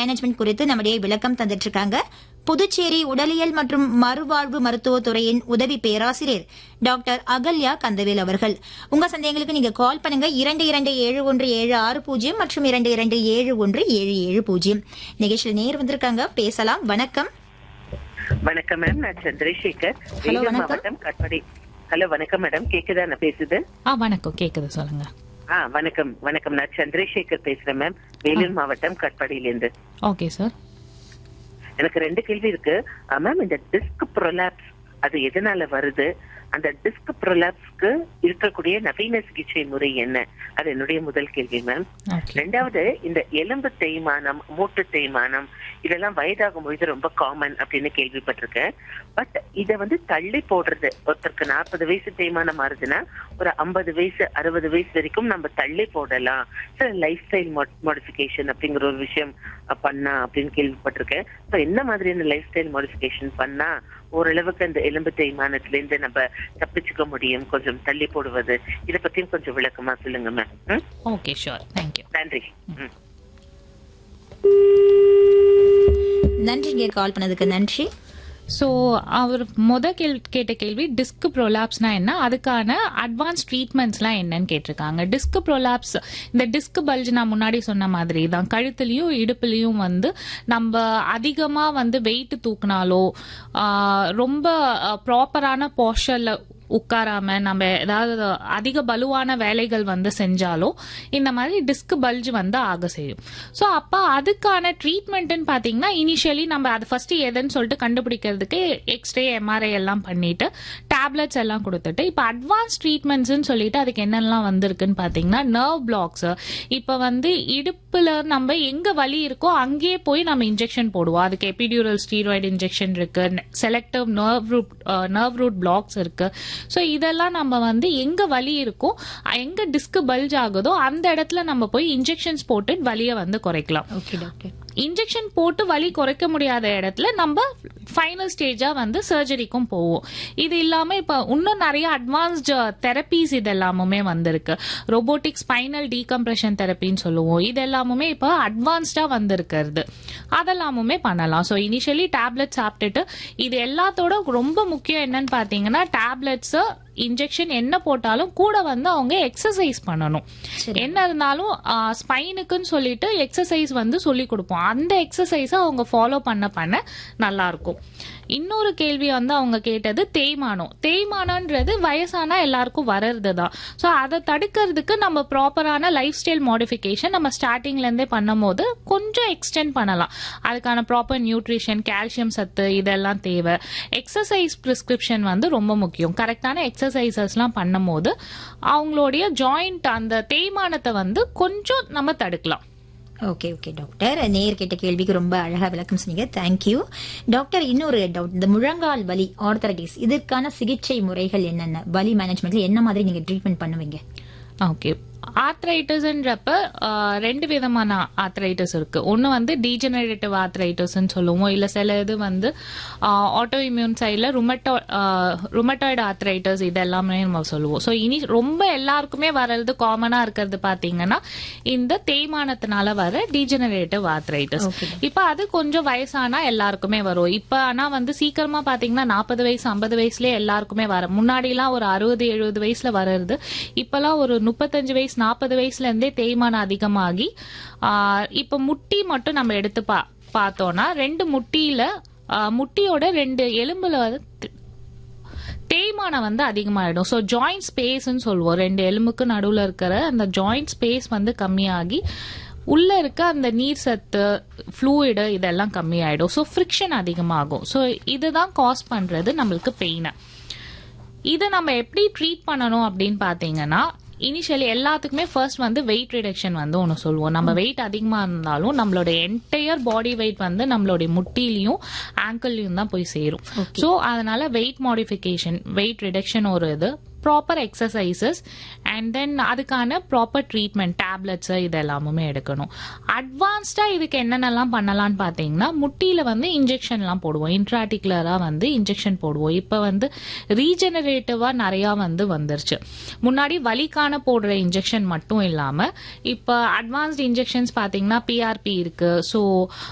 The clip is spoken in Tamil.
மேனேஜ்மெண்ட் குறித்து நம்முடைய விளக்கம் தந்துட்டு இருக்காங்க புதுச்சேரி உடலியல் மற்றும் மறுவாழ்வு மருத்துவத்துறையின் உதவி பேராசிரியர் டாக்டர் அகல்யா கந்தவேல் அவர்கள் உங்க சந்தேகங்களுக்கு நீங்க கால் பண்ணுங்க இரண்டு இரண்டு ஏழு ஒன்று ஏழு ஆறு பூஜ்ஜியம் மற்றும் இரண்டு இரண்டு ஏழு ஒன்று ஏழு ஏழு பூஜ்ஜியம் நிகழ்ச்சியில் நேர் வந்திருக்காங்க பேசலாம் வணக்கம் வணக்கம் மேம் நான் சந்திரசேகர் Hello, வேலூர் வணக்கம். மாவட்டம் கட்படி ஹலோ வணக்கம் மேடம் கேக்குதா நான் பேசுது ஆ வணக்கம் கேக்குது சொல்லுங்க ஆ வணக்கம் வணக்கம் நான் சந்திரசேகர் பேசுறேன் மேம் வேலூர் மாவட்டம் கட்படியில இருந்து ஓகே சார் எனக்கு ரெண்டு கேள்வி இருக்கு மேம் இந்த டிஸ்க் ப்ரொலாப்ஸ் அது எதனால வருது அந்த டிஸ்க் ப்ரொலாப்ஸ்க்கு இருக்கக்கூடிய நவீன சிகிச்சை முறை என்ன அது என்னுடைய முதல் கேள்வி மேம் ஓகே ரெண்டாவது இந்த எலும்பு தேய்மானம் மூட்டு தேய்மானம் இதெல்லாம் வயதாகும் பொழுது ரொம்ப காமன் அப்படின்னு கேள்விப்பட்டிருக்கேன் பட் இத வந்து தள்ளி போடுறது ஒருத்தருக்கு நாற்பது வயசு தேய்மானம் மாறுதுன்னா ஒரு ஐம்பது வயசு அறுபது வயசு வரைக்கும் நம்ம தள்ளி போடலாம் சில லைஃப் ஸ்டைல் மாடிஃபிகேஷன் அப்படிங்கிற ஒரு விஷயம் அஹ், பண்ணா அப்படின்னு கேள்விப்பட்டிருக்கேன் இப்ப என்ன மாதிரியான லைஃப் ஸ்டைல் மாடிஃபிகேஷன் பண்ணா ஓரளவுக்கு அந்த எலும்பு தேய்மானத்துல இருந்து நம்ம தப்பிச்சுக்க முடியும் கொஞ்சம் தள்ளி போடுவது இத பத்தியும் கொஞ்சம் விளக்கமா சொல்லுங்க மேம் ஓகே ஷூர் தேங்க்யூ நன்றி ம். நன்றிங்க கால் பண்ணதுக்கு நன்றி ஸோ அவர் முத கேள் கேட்ட கேள்வி டிஸ்க் ப்ரோலாப்ஸ்னா என்ன அதுக்கான அட்வான்ஸ் ட்ரீட்மெண்ட்ஸ்லாம் என்னன்னு கேட்டிருக்காங்க டிஸ்க் ப்ரோலாப்ஸ் இந்த டிஸ்க் பல்ஜ் நான் முன்னாடி சொன்ன மாதிரி தான் கழுத்துலையும் இடுப்புலையும் வந்து நம்ம அதிகமாக வந்து வெயிட் தூக்குனாலோ ஆஹ், ரொம்ப ப்ராப்பரான போஷரில் உட்காராம நம்ம ஏதாவது அதிக பலுவான வேலைகள் வந்து செஞ்சாலோ இந்த மாதிரி டிஸ்க் பல்ஜ் வந்து ஆக செய்யும் ஸோ அப்போ அதுக்கான ட்ரீட்மெண்ட்னு பார்த்தீங்கன்னா இனிஷியலி நம்ம அது ஃபர்ஸ்ட் எதுன்னு சொல்லிட்டு கண்டுபிடிக்கிறதுக்கு எக்ஸ்ரே எம்ஆர்ஐ எல்லாம் பண்ணிட்டு டேப்லெட்ஸ் எல்லாம் கொடுத்துட்டு இப்போ அட்வான்ஸ் ட்ரீட்மெண்ட்ஸ்னு சொல்லிட்டு அதுக்கு என்னெல்லாம் வந்திருக்குன்னு பார்த்தீங்கன்னா நர்வ் பிளாக்ஸ் இப்போ வந்து இடுப்புல நம்ம எங்க வலி இருக்கோ அங்கேயே போய் நம்ம இன்ஜெக்ஷன் போடுவோம் அதுக்கு எபிடியூரல் ஸ்டீராய்டு இன்ஜெக்ஷன் இருக்கு selective nerve root nerve root blocks இருக்கு ஸோ இதெல்லாம் நம்ம வந்து எங்க வலி இருக்கோ எங்க டிஸ்க் பல்ஜ் ஆகுதோ அந்த இடத்துல நம்ம போய் இன்ஜெக்ஷன்ஸ் போட்டு வலியை வந்து குறைக்கலாம் ஓகே டாக்டர் இன்ஜெக்ஷன் போட்டு வலி குறைக்க முடியாத இடத்துல நம்ம ஃபைனல் ஸ்டேஜா வந்து சர்ஜரிக்கும் போவோம் இது இல்லாம இப்ப இன்னும் நிறைய அட்வான்ஸ்டு தெரப்பீஸ் இது எல்லாமுமே வந்திருக்கு ரோபோட்டிக் ஸ்பைனல் டீகம்ப்ரெஷன் தெரப்பின்னு சொல்லுவோம் இது எல்லாமுமே இப்போ அட்வான்ஸ்டா வந்திருக்கிறது அதெல்லாமுமே பண்ணலாம் ஸோ இனிஷியலி டேப்லெட் சாப்பிட்டுட்டு இது எல்லாத்தோட ரொம்ப முக்கியம் என்னன்னு பார்த்தீங்கன்னா டேப்லெட்ஸ் இன்ஜெக்ஷன் என்ன போட்டாலும் கூட வந்து அவங்க எக்ஸசைஸ் பண்ணணும் என்ன இருந்தாலும் ஸ்பைனுக்குன்னு சொல்லிட்டு எக்ஸசைஸ் வந்து சொல்லி கொடுப்போம் அந்த எக்ஸசைஸை அவங்க ஃபாலோ பண்ண பண்ண நல்லா இருக்கும் இன்னொரு கேள்வி வந்து அவங்க கேட்டது தேய்மானம் தேய்மானம்ன்றது வயசானா எல்லாருக்கும் வர்றது தான் ஸோ அதை தடுக்கிறதுக்கு நம்ம ப்ராப்பரான லைஃப் ஸ்டைல் மாடிஃபிகேஷன் நம்ம ஸ்டார்டிங்ல இருந்தே பண்ணும்போது கொஞ்சம் எக்ஸ்டெண்ட் பண்ணலாம் அதுக்கான ப்ராப்பர் நியூட்ரிஷன் கால்சியம் சத்து இதெல்லாம் தேவை எக்ஸசைஸ் ப்ரிஸ்கிரிப்ஷன் வந்து ரொம்ப முக்கியம் கரெக்டான எக்ஸசைசஸ்லாம் பண்ணும்போது அவங்களுடைய ஜாயிண்ட் அந்த தேய்மானத்தை வந்து கொஞ்சம் நம்ம தடுக்கலாம் ஓகே ஓகே டாக்டர் நேர் கேட்ட கேள்விக்கு ரொம்ப அழகா விளக்கம் சொன்னீங்க தேங்க்யூ டாக்டர் இன்னொரு டவுட் இந்த முழங்கால் வலி ஆர்த்தரைட்டிஸ் இதற்கான சிகிச்சை முறைகள் என்னென்ன வலி மேனேஜ்மெண்ட்ல என்ன மாதிரி நீங்க ட்ரீட்மெண்ட் பண்ணுவீங்க ஓகே ஆர்த்ரைட்டிஸ்ன்றப்ப ரெண்டு விதமான ஆர்த்ரைட்டிஸ் இருக்கு ஒன்று வந்து டீஜெனரேட்டிவ் ஆர்த்ரைட்டிஸ்ன்னு சொல்லுவோம் இல்லை சில இது வந்து ஆட்டோ இம்யூன் சைடில் ருமட்டோ ருமட்டாய்டு ஆர்த்ரைட்டிஸ் இது எல்லாமே நம்ம சொல்லுவோம் ஸோ இனி ரொம்ப எல்லாருக்குமே வர்றது காமனாக இருக்கிறது பார்த்தீங்கன்னா இந்த தேய்மானத்தினால வர டீஜெனரேட்டிவ் ஆர்த்ரைட்டிஸ் இப்போ அது கொஞ்சம் வயசானா எல்லாருக்குமே வரும் இப்போ ஆனால் வந்து சீக்கிரமா பார்த்தீங்கன்னா நாற்பது வயசு ஐம்பது வயசுலேயே எல்லாருக்குமே வர முன்னாடிலாம் ஒரு அறுபது எழுபது வயசுல வர்றது இப்பெல்லாம் ஒரு முப்பத்தஞ்சு வயசு நாற்பது வயசுல இருந்தே தேய்மானம் அதிகமாகி ஆஹ் இப்ப முட்டி மட்டும் நம்ம எடுத்து பா பார்த்தோம்னா ரெண்டு முட்டியில ஆஹ் முட்டியோட ரெண்டு எலும்புல வந்து தே- தேய்மானம் வந்து அதிகமாயிடும் ஸோ ஜாயிண்ட் ஸ்பேஸ்ன்னு சொல்லுவோம் ரெண்டு எலும்புக்கு நடுவில் இருக்கிற அந்த ஜாயிண்ட் ஸ்பேஸ் வந்து கம்மியாகி உள்ள இருக்க அந்த நீர் சத்து ஃப்ளூயிடு இதெல்லாம் கம்மியாயிடும் ஸோ ஃப்ரிக்ஷன் அதிகமாகும் ஸோ இதுதான் காஸ் பண்றது நம்மளுக்கு பெயினை இதை நம்ம எப்படி ட்ரீட் பண்ணணும் அப்படின்னு பார்த்தீங்கன்னா இனிஷியலி எல்லாத்துக்குமே ஃபர்ஸ்ட் வந்து வெயிட் ரிடக்ஷன் வந்து ஒன்று சொல்லுவோம் நம்ம வெயிட் அதிகமாக இருந்தாலும் நம்மளோட என்டையர் பாடி வெயிட் வந்து நம்மளுடைய முட்டிலையும் ஆங்கிள்லையும் தான் போய் சேரும் ஸோ அதனால வெயிட் மாடிஃபிகேஷன் வெயிட் ரிடக்ஷன் ஒரு இது ப்ராப்பர் எக்ஸசைசஸ் அண்ட் தென் அதுக்கான ப்ராப்பர் ட்ரீட்மெண்ட் டேப்லெட்ஸ் இது எல்லாமுமே எடுக்கணும் அட்வான்ஸ்டாக இதுக்கு என்னென்னலாம் பண்ணலாம்னு பார்த்தீங்கன்னா முட்டியில் வந்து இன்ஜெக்ஷன்லாம் போடுவோம் இன்ட்ராட்டிகுலராக வந்து இன்ஜெக்ஷன் போடுவோம் இப்போ வந்து ரீஜெனரேட்டிவாக நிறையா வந்து வந்துருச்சு முன்னாடி வலிக்கான போடுற இன்ஜெக்ஷன் மட்டும் இல்லாமல் இப்போ அட்வான்ஸ்ட் இன்ஜெக்ஷன்ஸ் பார்த்தீங்கன்னா பிஆர்பி இருக்குது ஸோ